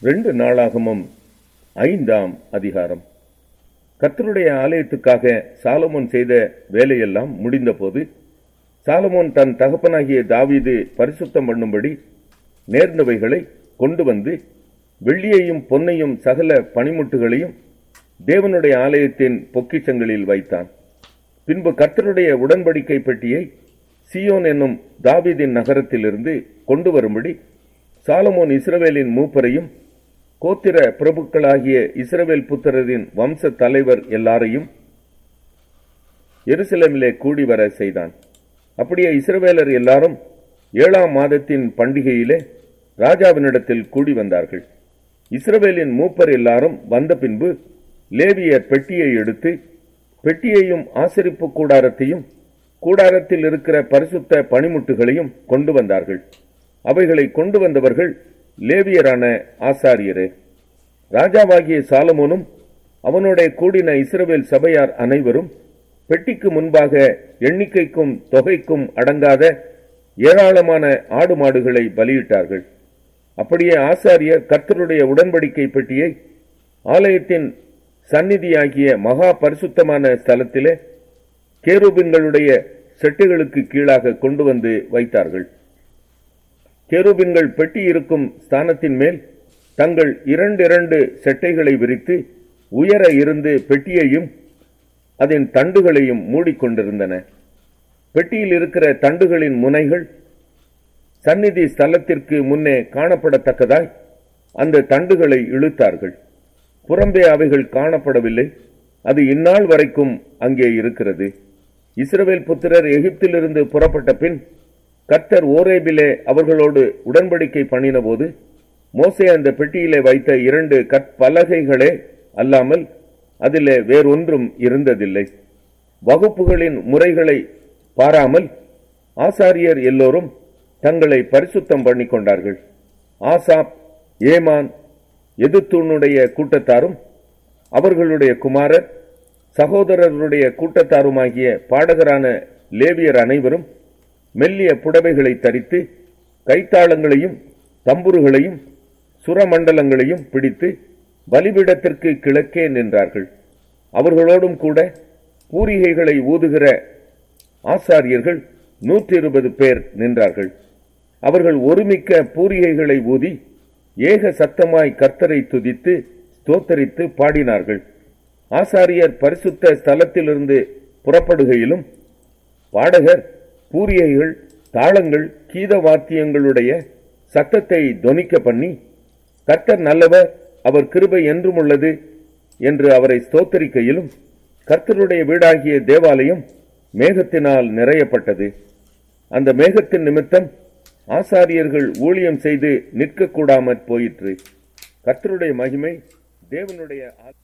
ரெண்டு நாளாகமும் ஐந்தாம் அதிகாரம் கர்த்தருடைய ஆலயத்துக்காக சாலமோன் செய்த வேலையெல்லாம் முடிந்தபோது சாலமோன் தன் தகப்பனாகிய தாவீது பரிசுத்தம் பண்ணும்படி நேர்ந்தவைகளை கொண்டு வந்து வெள்ளியையும் பொன்னையும் சகல பனிமுட்டுகளையும் தேவனுடைய ஆலயத்தின் பொக்கிஷங்களில் வைத்தான் பின்பு கர்த்தருடைய உடன்படிக்கை பெட்டியை சியோன் என்னும் தாவீதின் நகரத்திலிருந்து கொண்டு வரும்படி சாலமோன் இஸ்ரவேலின் மூப்பரையும் கோத்திர பிரபுக்களாகிய இஸ்ரவேல் புத்திரரின் வம்ச தலைவர் எல்லாரையும் எருசலேமிலே கூடி வர செய்தான் அப்படியே இஸ்ரவேலர் எல்லாரும் ஏழாம் மாதத்தின் பண்டிகையிலே ராஜாவினிடத்தில் கூடி வந்தார்கள் இஸ்ரவேலின் மூப்பர் எல்லாரும் வந்த பின்பு லேவியர் பெட்டியை எடுத்து பெட்டியையும் ஆசரிப்பு கூடாரத்தையும் கூடாரத்தில் இருக்கிற பரிசுத்த பனிமுட்டுகளையும் கொண்டு வந்தார்கள் அவைகளை கொண்டு வந்தவர்கள் லேவியரான ஆசாரியரே ராஜாவாகிய சாலமோனும் அவனோட கூடின இஸ்ரவேல் சபையார் அனைவரும் பெட்டிக்கு முன்பாக எண்ணிக்கைக்கும் தொகைக்கும் அடங்காத ஏராளமான ஆடு மாடுகளை பலியிட்டார்கள் அப்படியே ஆசாரியர் கர்த்தருடைய உடன்படிக்கை பெட்டியை ஆலயத்தின் சந்நிதியாகிய மகா பரிசுத்தமான ஸ்தலத்திலே கேருபின்களுடைய செட்டுகளுக்கு கீழாக கொண்டு வந்து வைத்தார்கள் கேருபின்கள் பெட்டி இருக்கும் ஸ்தானத்தின் மேல் தங்கள் இரண்டிரண்டு செட்டைகளை விரித்து உயர இருந்து பெட்டியையும் அதன் தண்டுகளையும் மூடிக்கொண்டிருந்தன பெட்டியில் இருக்கிற தண்டுகளின் முனைகள் சந்நிதி ஸ்தலத்திற்கு முன்னே காணப்படத்தக்கதாய் அந்த தண்டுகளை இழுத்தார்கள் புறம்பே அவைகள் காணப்படவில்லை அது இந்நாள் வரைக்கும் அங்கே இருக்கிறது இஸ்ரவேல் புத்திரர் எகிப்திலிருந்து புறப்பட்ட பின் கர்த்தர் ஓரேபிலே அவர்களோடு உடன்படிக்கை பண்ணினபோது மோசே அந்த பெட்டியிலே வைத்த இரண்டு கற்பலகைகளே அல்லாமல் அதிலே வேறொன்றும் இருந்ததில்லை வகுப்புகளின் முறைகளை பாராமல் ஆசாரியர் எல்லோரும் தங்களை பரிசுத்தம் பண்ணிக் கொண்டார்கள் ஆசாப் ஏமான் எதுத்தூனுடைய கூட்டத்தாரும் அவர்களுடைய குமாரர் சகோதரருடைய கூட்டத்தாருமாகிய பாடகரான லேவியர் அனைவரும் மெல்லிய புடவைகளை தரித்து கைத்தாளங்களையும் தம்புருகளையும் சுரமண்டலங்களையும் பிடித்து பலிபீடத்திற்கு கிழக்கே நின்றார்கள் அவர்களோடும் கூட பூரிகைகளை ஊதுகிற ஆசாரியர்கள் நூற்றி இருபது பேர் நின்றார்கள் அவர்கள் ஒருமிக்க பூரிகைகளை ஊதி ஏக சத்தமாய் கர்த்தரை துதித்து ஸ்தோத்தரித்து பாடினார்கள் ஆசாரியர் பரிசுத்த ஸ்தலத்திலிருந்து புறப்படுகையிலும் பாடகர் பூரியைகள் தாளங்கள் கீத வாத்தியங்களுடைய சத்தத்தை தொனிக்க பண்ணி கர்த்தர் நல்லவர் அவர் கிருபை என்றும் உள்ளது என்று அவரை ஸ்தோத்தரிக்கையிலும் கர்த்தருடைய வீடாகிய தேவாலயம் மேகத்தினால் நிறையப்பட்டது அந்த மேகத்தின் நிமித்தம் ஆசாரியர்கள் ஊழியம் செய்து நிற்கக்கூடாமற் போயிற்று கர்த்தருடைய மகிமை தேவனுடைய ஆ-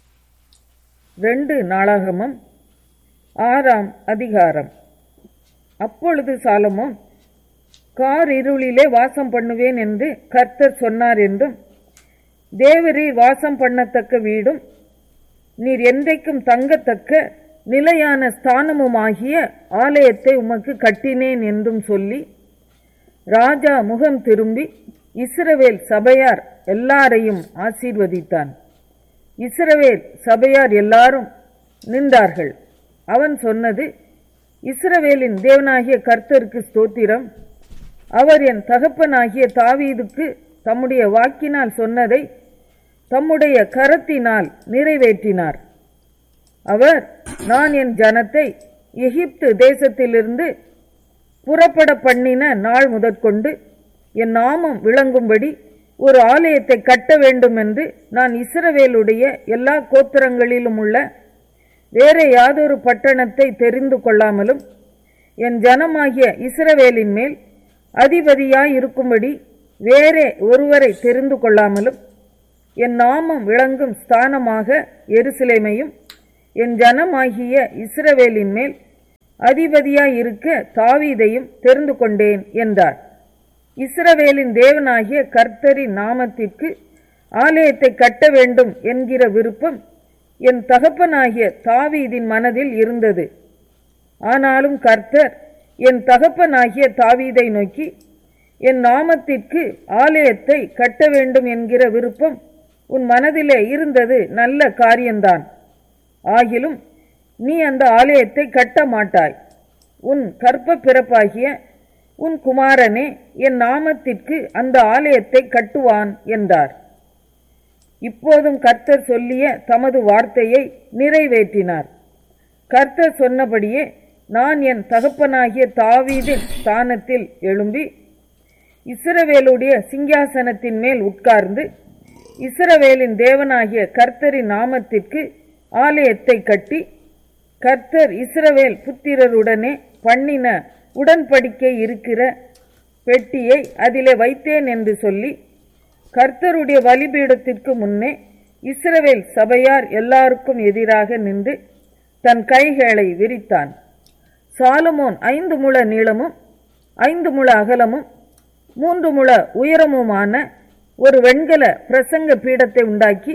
ரெண்டு நாளாகமம் ஆறாம் அதிகாரம் அப்பொழுது சாலமோன் கார் இருளிலே வாசம் பண்ணுவேன் என்று கர்த்தர் சொன்னார் என்றும் தேவரீர் வாசம் பண்ணத்தக்க வீடும் நீர் என்றைக்கும் தங்கத்தக்க நிலையான ஸ்தானமுமாகிய ஆலயத்தை உமக்கு கட்டினேன் என்றும் சொல்லி ராஜா முகம் திரும்பி இஸ்ரவேல் சபையார் எல்லாரையும் ஆசீர்வதித்தான் இஸ்ரவேல் சபையார் எல்லாரும் நின்றார்கள் அவன் சொன்னது இஸ்ரவேலின் தேவனாகிய கர்த்தருக்கு ஸ்தோத்திரம் அவர் என் தகப்பனாகிய தாவீதுக்கு தம்முடைய வாக்கினால் சொன்னதை தம்முடைய கரத்தினால் நிறைவேற்றினார் அவர் நான் என் ஜனத்தை எகிப்து தேசத்திலிருந்து புறப்பட பண்ணின நாள் முதற்கொண்டு என் நாமம் விளங்கும்படி ஒரு ஆலயத்தை கட்ட வேண்டும் என்று நான் இஸ்ரவேலுடைய எல்லா கோத்திரங்களிலும் உள்ள வேற யாதொரு பட்டணத்தை தெரிந்து கொள்ளாமலும் என் ஜனமாகிய இஸ்ரவேலின் மேல் அதிபதியாய் இருக்கும்படி வேறே ஒருவரை தெரிந்து கொள்ளாமலும் என் நாமம் விளங்கும் ஸ்தானமாக எருசலேமையும் என் ஜனமாகிய இஸ்ரவேலின் மேல் அதிபதியாய் இருக்க தாவீதையும் தெரிந்து கொண்டேன் என்றார் இஸ்ரவேலின் தேவனாகிய கர்த்தரின் நாமத்திற்கு ஆலயத்தை கட்ட வேண்டும் என்கிற விருப்பம் என் தகப்பனாகிய தாவீதின் மனதில் இருந்தது ஆனாலும் கர்த்தர் என் தகப்பனாகிய தாவீதை நோக்கி என் நாமத்திற்கு ஆலயத்தை கட்ட வேண்டும் என்கிற விருப்பம் உன் மனதிலே இருந்தது நல்ல காரியம்தான் ஆகிலும் நீ அந்த ஆலயத்தை கட்ட மாட்டாய் உன் கற்ப பிறப்பாகிய உன் குமாரனே என் நாமத்திற்கு அந்த ஆலயத்தை கட்டுவான் என்றார் இப்போதும் கர்த்தர் சொல்லிய தமது வார்த்தையை நிறைவேற்றினார் கர்த்தர் சொன்னபடியே நான் என் தகப்பனாகிய தாவீதின் ஸ்தானத்தில் எழும்பி இஸ்ரவேலுடைய சிங்காசனத்தின் மேல் உட்கார்ந்து இஸ்ரவேலின் தேவனாகிய கர்த்தரின் நாமத்திற்கு ஆலயத்தை கட்டி கர்த்தர் இஸ்ரவேல் புத்திரருடனே பண்ணின உடன்படிக்கை இருக்கிற பெட்டியை அதிலே வைத்தேன் என்று சொல்லி கர்த்தருடைய பலிபீடத்திற்கு முன்னே இஸ்ரவேல் சபையார் எல்லாருக்கும் எதிராக நின்று தன் கைகளை விரித்தான் சாலமோன் ஐந்து முழ நீளமும் ஐந்து முழ அகலமும் மூன்று முழ உயரமுமான ஒரு வெண்கல பிரசங்க பீடத்தை உண்டாக்கி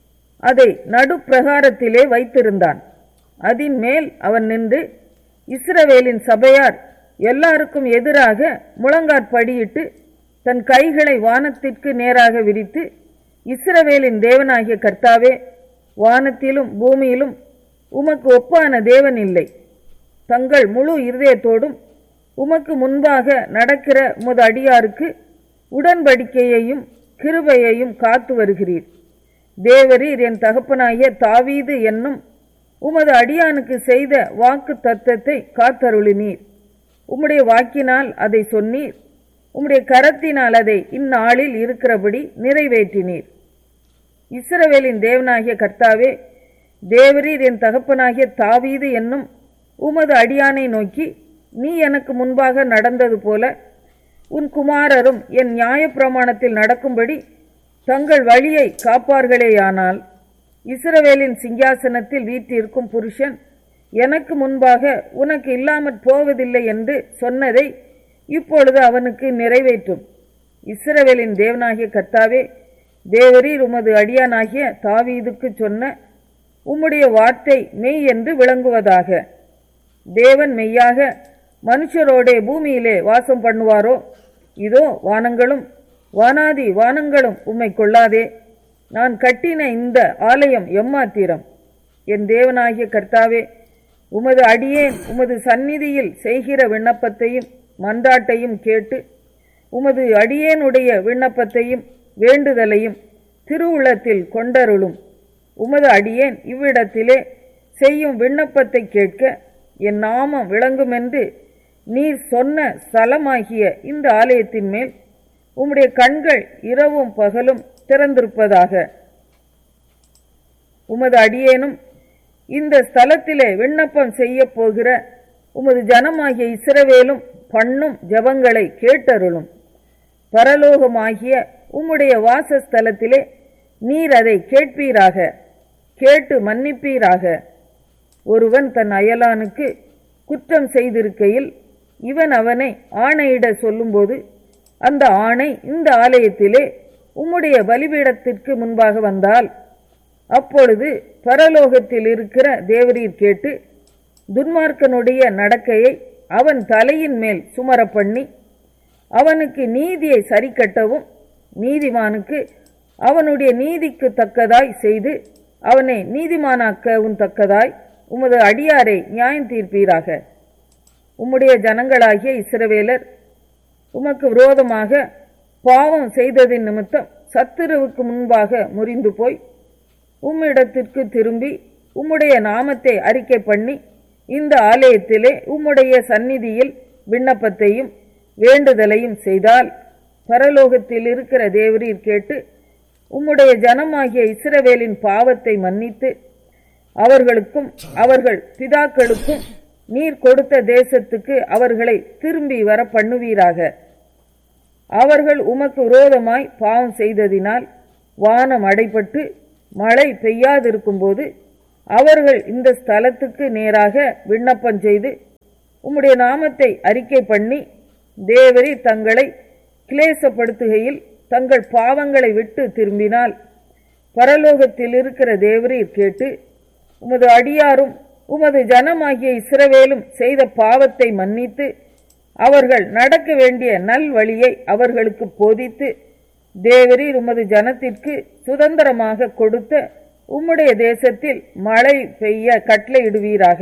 அதை நடுப்பிரகாரத்திலே வைத்திருந்தான் அதின் மேல் அவன் நின்று இஸ்ரவேலின் சபையார் எல்லாருக்கும் எதிராக முழங்காற்படியிட்டு தன் கைகளை வானத்திற்கு நேராக விரித்து இஸ்ரவேலின் தேவனாகிய கர்த்தாவே வானத்திலும் பூமியிலும் உமக்கு ஒப்பான தேவன் இல்லை தங்கள் முழு இருதயத்தோடும் உமக்கு முன்பாக நடக்கிற உமது அடியாருக்கு உடன்படிக்கையையும் கிருபையையும் காத்து வருகிறீர் தேவரீர் என் தகப்பனாகிய தாவீது என்னும் உமது அடியானுக்கு செய்த வாக்கு தத்தத்தை காத்தருளினீர் உம்முடைய வாக்கினால் அதை சொன்னீர் உம்முடைய கரத்தினால் அதை இந்நாளில் இருக்கிறபடி நிறைவேற்றினீர் இஸ்ரவேலின் தேவனாகிய கர்த்தாவே தேவரீர் என் தகப்பனாகிய தாவீது என்னும் உமது அடியானை நோக்கி நீ எனக்கு முன்பாக நடந்தது போல உன் குமாரரும் என் நியாயப்பிரமாணத்தில் நடக்கும்படி தங்கள் வழியை காப்பார்களேயானால் இஸ்ரவேலின் சிங்காசனத்தில் வீற்றிருக்கும் புருஷன் எனக்கு முன்பாக உனக்கு இல்லாமற் போவதில்லை என்று சொன்னதை இப்பொழுது அவனுக்கு நிறைவேற்றும் இஸ்ரவேலின் தேவனாகிய கர்த்தாவே தேவரீர் உமது அடியானாகிய தாவீதுக்கு சொன்ன உம்முடைய வார்த்தை மெய் என்று விளங்குவதாக தேவன் மெய்யாக மனுஷரோடே பூமியிலே வாசம் பண்ணுவாரோ இதோ வானங்களும் வானாதி வானங்களும் உம்மை கொள்ளாதே நான் கட்டின இந்த ஆலயம் எம்மாத்திரம் என் தேவனாகிய கர்த்தாவே உமது அடியேன் உமது சந்நிதியில் செய்கிற விண்ணப்பத்தையும் மன்றாட்டையும் கேட்டு உமது அடியேனுடைய விண்ணப்பத்தையும் வேண்டுதலையும் திருவுளத்தில் கொண்டருளும் உமது அடியேன் இவ்விடத்திலே செய்யும் விண்ணப்பத்தை கேட்க என் நாமம் விளங்குமென்று நீர் சொன்ன ஸ்தலமாகிய இந்த ஆலயத்தின் மேல் உம்முடைய கண்கள் இரவும் பகலும் திறந்திருப்பதாக உமது அடியேனும் இந்த ஸ்தலத்திலே விண்ணப்பம் செய்ய போகிற உமது ஜனமாகிய இஸ்ரவேலும் பண்ணும் ஜபங்களை கேட்டருளும் பரலோகமாகிய உம்முடைய வாசஸ்தலத்திலே நீர் அதை கேட்பீராக கேட்டு மன்னிப்பீராக ஒருவன் தன் அயலானுக்கு குற்றம் செய்திருக்கையில் இவன் அவனை ஆணையிட சொல்லும்போது அந்த ஆணை இந்த ஆலயத்திலே உம்முடைய பலிபீடத்திற்கு முன்பாக வந்தால் அப்பொழுது பரலோகத்தில் இருக்கிற தேவரீர் கேட்டு துன்மார்க்கனுடைய நடக்கையை அவன் தலையின் மேல் சுமர பண்ணி அவனுக்கு நீதியை சரிக்கட்டவும் நீதிமானுக்கு அவனுடைய நீதிக்கு தக்கதாய் செய்து அவனை நீதிமானாக்கவும் தக்கதாய் உமது அடியாரை நியாயம் தீர்ப்பீராக உம்முடைய ஜனங்களாகிய இஸ்ரவேலர் உமக்கு விரோதமாக பாவம் செய்ததின் நிமித்தம் சத்துருவுக்கு முன்பாக முறிந்து போய் உம்மிடத்திற்கு திரும்பி உம்முடைய நாமத்தை அறிக்கை பண்ணி இந்த ஆலயத்திலே உம்முடைய சந்நிதியில் விண்ணப்பத்தையும் வேண்டுதலையும் செய்தால் பரலோகத்தில் இருக்கிற தேவரீர் கேட்டு உம்முடைய ஜனமாகிய இஸ்ரவேலின் பாவத்தை மன்னித்து அவர்களுக்கும் அவர்கள் பிதாக்களுக்கும் நீர் கொடுத்த தேசத்துக்கு அவர்களை திரும்பி வர பண்ணுவீராக அவர்கள் உமக்கு விரோதமாய் பாவம் செய்ததினால் வானம் அடைபட்டு மழை பெய்யாதிருக்கும்போது அவர்கள் இந்த ஸ்தலத்துக்கு நேராக விண்ணப்பம் செய்து உம்முடைய நாமத்தை அறிக்கை பண்ணி தேவரி தங்களை கிளேசப்படுத்துகையில் தங்கள் பாவங்களை விட்டு திரும்பினால் பரலோகத்தில் இருக்கிற தேவரீர் கேட்டு உமது அடியாரும் உமது ஜனமாகிய இஸ்ரவேலும் செய்த பாவத்தை மன்னித்து அவர்கள் நடக்க வேண்டிய நல் வழியை அவர்களுக்கு போதித்து தேவரீர் உமது ஜனத்திற்கு சுதந்திரமாக கொடுத்த உம்முடைய தேசத்தில் மழை பெய்ய கட்டளையிடுவீராக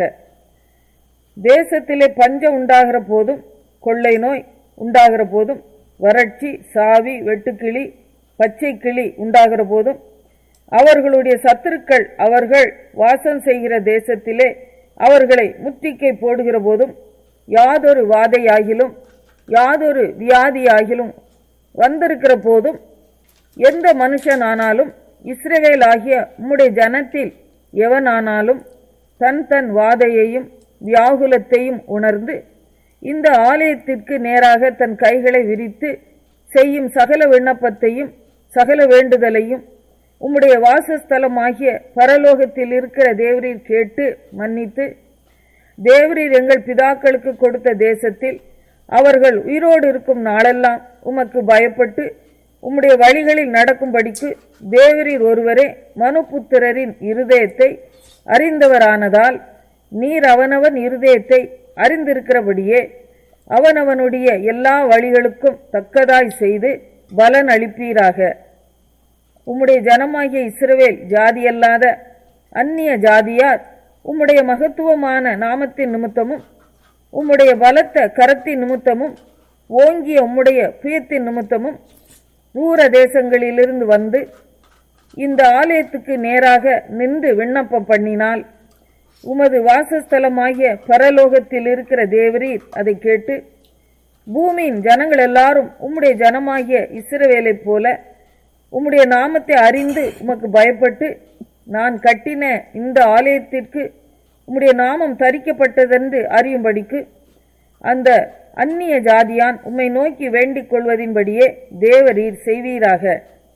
தேசத்திலே பஞ்சம் உண்டாகிற போதும் கொள்ளை நோய் உண்டாகிற போதும் வறட்சி சாவி வெட்டுக்கிளி பச்சை கிளி உண்டாகிற போதும் அவர்களுடைய சத்துருக்கள் அவர்கள் வாசம் செய்கிற தேசத்திலே அவர்களை முற்றிக்கை போடுகிற போதும் யாதொரு வாதையாகிலும் யாதொரு வியாதியாகிலும் வந்திருக்கிற போதும் எந்த மனுஷனானாலும் இஸ்ரவேல் ஆகிய உம்முடைய ஜனத்தில் எவனானாலும் தன் தன் வாதையையும் வியாகுலத்தையும் உணர்ந்து இந்த ஆலயத்திற்கு நேராக தன் கைகளை விரித்து செய்யும் சகல விண்ணப்பத்தையும் சகல வேண்டுதலையும் உம்முடைய வாசஸ்தலமாகிய பரலோகத்தில் இருக்கிற தேவரீர் கேட்டு மன்னித்து தேவரீர் எங்கள் பிதாக்களுக்கு கொடுத்த தேசத்தில் அவர்கள் உயிரோடு இருக்கும் நாளெல்லாம் உமக்கு பயப்பட்டு உம்முடைய வழிகளில் நடக்கும்படிக்கு தேவரீர் ஒருவரே மனுபுத்திரரின் இருதயத்தை அறிந்தவரானதால் நீர் அவனவன் இருதயத்தை அறிந்திருக்கிறபடியே அவனவனுடைய எல்லா வழிகளுக்கும் தக்கதாய் செய்து பலன் அளிப்பீராக உம்முடைய ஜனமாகிய இஸ்ரவேல் ஜாதியல்லாத அந்நிய ஜாதியார் உம்முடைய மகத்துவமான நாமத்தின் நிமித்தமும் உம்முடைய பலத்த கரத்தின் நிமித்தமும் ஓங்கிய உம்முடைய புயத்தின் நிமித்தமும் தூர தேசங்களிலிருந்து வந்து இந்த ஆலயத்துக்கு நேராக நின்று விண்ணப்பம் பண்ணினால் உமது வாசஸ்தலமாகிய பரலோகத்தில் இருக்கிற தேவரீர் அதை கேட்டு பூமியின் ஜனங்கள் எல்லாரும் உம்முடைய ஜனமாகிய இஸ்ரவேலைப் போல உம்முடைய நாமத்தை அறிந்து உமக்கு பயப்பட்டு நான் கட்டின இந்த ஆலயத்திற்கு உம்முடைய நாமம் தரிக்கப்பட்டதென்று அறியும்படிக்கு அந்த அந்நிய ஜாதியான் உம்மை நோக்கி வேண்டிக் கொள்வதின்படியே தேவரீர் செய்வீராக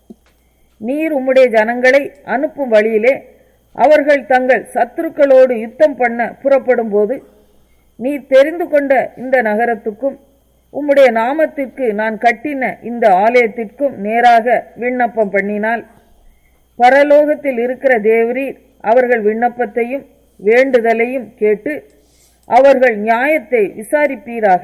நீர் உம்முடைய ஜனங்களை அனுப்பும் வழியிலே அவர்கள் தங்கள் சத்துருக்களோடு யுத்தம் பண்ண புறப்படும் போது நீ தெரிந்து கொண்ட இந்த நகரத்துக்கும் உம்முடைய நாமத்திற்கு நான் கட்டின இந்த ஆலயத்திற்கும் நேராக விண்ணப்பம் பண்ணினால் பரலோகத்தில் இருக்கிற தேவரீர் அவர்கள் விண்ணப்பத்தையும் வேண்டுதலையும் கேட்டு அவர்கள் நியாயத்தை விசாரிப்பீராக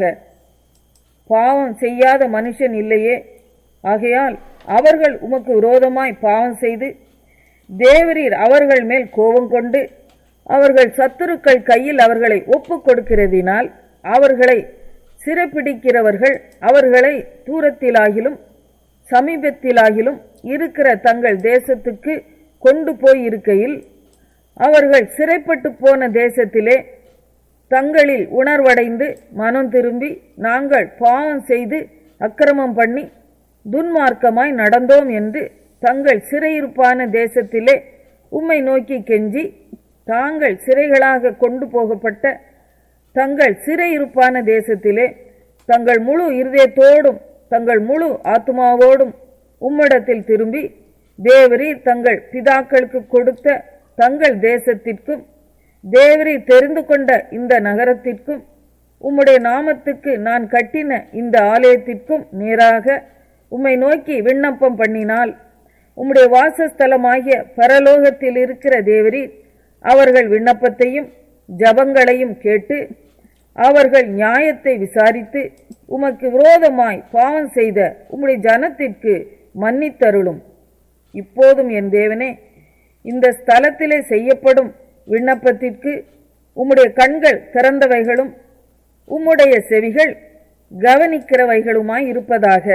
பாவம் செய்யாத மனுஷன் இல்லையே ஆகையால் அவர்கள் உமக்கு விரோதமாய் பாவம் செய்து தேவரீர் அவர்கள் மேல் கோபம் கொண்டு அவர்கள் சத்துருக்கள் கையில் அவர்களை ஒப்புக் கொடுக்கிறதினால் அவர்களை சிறைப்பிடிக்கிறவர்கள் அவர்களை தூரத்திலாகிலும் சமீபத்திலாகிலும் இருக்கிற தங்கள் தேசத்துக்கு கொண்டு போய் இருக்கையில் அவர்கள் சிறைப்பட்டு போன தேசத்திலே தங்களில் உணர்வடைந்து மனம் திரும்பி நாங்கள் பாவம் செய்து அக்கிரமம் பண்ணி துன்மார்க்கமாய் நடந்தோம் என்று தங்கள் சிறையிருப்பான தேசத்திலே உம்மை நோக்கி கெஞ்சி தாங்கள் சிறைகளாக கொண்டு போகப்பட்ட தங்கள் சிறையிருப்பான தேசத்திலே தங்கள் முழு இருதயத்தோடும் தங்கள் முழு ஆத்மாவோடும் உம்மிடத்தில் திரும்பி தேவரீர் தங்கள் பிதாக்களுக்கு கொடுத்த தங்கள் தேசத்திற்கும் தேவரீர் தெரிந்து கொண்ட இந்த நகரத்திற்கும் உம்முடைய நாமத்துக்கு நான் கட்டின இந்த ஆலயத்திற்கும் நேராக உம்மை நோக்கி விண்ணப்பம் பண்ணினால் உம்முடைய வாசஸ்தலமாகிய பரலோகத்தில் இருக்கிற தேவரீர் அவர்கள் விண்ணப்பத்தையும் ஜபங்களையும் கேட்டு அவர்கள் நியாயத்தை விசாரித்து உமக்கு விரோதமாய் பாவம் செய்த உம்முடைய ஜனத்திற்கு மன்னித்தருளும் இப்போதும் என் தேவனே இந்த ஸ்தலத்திலே செய்யப்படும் விண்ணப்பத்திற்கு உம்முடைய கண்கள் திறந்தவைகளும் உம்முடைய செவிகள் கவனிக்கிறவைகளுமாய் இருப்பதாக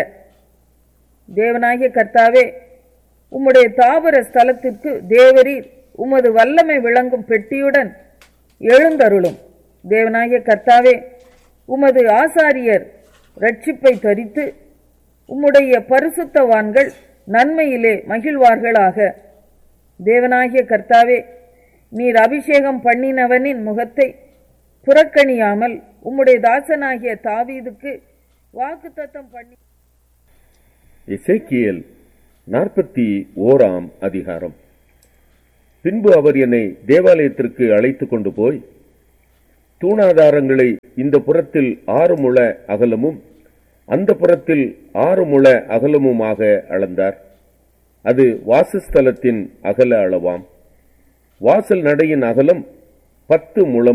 தேவனாகிய கர்த்தாவே உம்முடைய தாபர ஸ்தலத்திற்கு தேவரீர் உமது வல்லமை விளங்கும் பெட்டியுடன் எழுந்தருளும் தேவனாகிய கர்த்தாவே உமது ஆசாரியர் ரட்சிப்பை தரித்து உம்முடைய பரிசுத்தவான்கள் நன்மையிலே மகிழ்வார்களாக தேவனாகிய கர்த்தாவே நீர் அபிஷேகம் பண்ணினவனின் முகத்தை புறக்கணியாமல் உம்முடைய தாசனாகிய தாவீதுக்கு வாக்குத்தத்தம் பண்ணி எசேக்கியேல் நாற்பத்தி ஓராம் அதிகாரம் பின்பு அவர் என்னை தேவாலயத்திற்கு அழைத்து கொண்டு போய் தூணாதாரங்களை இந்த புறத்தில் ஆறு முழ அகலமும் அந்த புறத்தில் ஆறு முழ அகலமுமாக அளந்தார் அது வாசஸ்தலத்தின் அகல அளவாம் வாசல் நடையின் அகலம் பத்து முழம்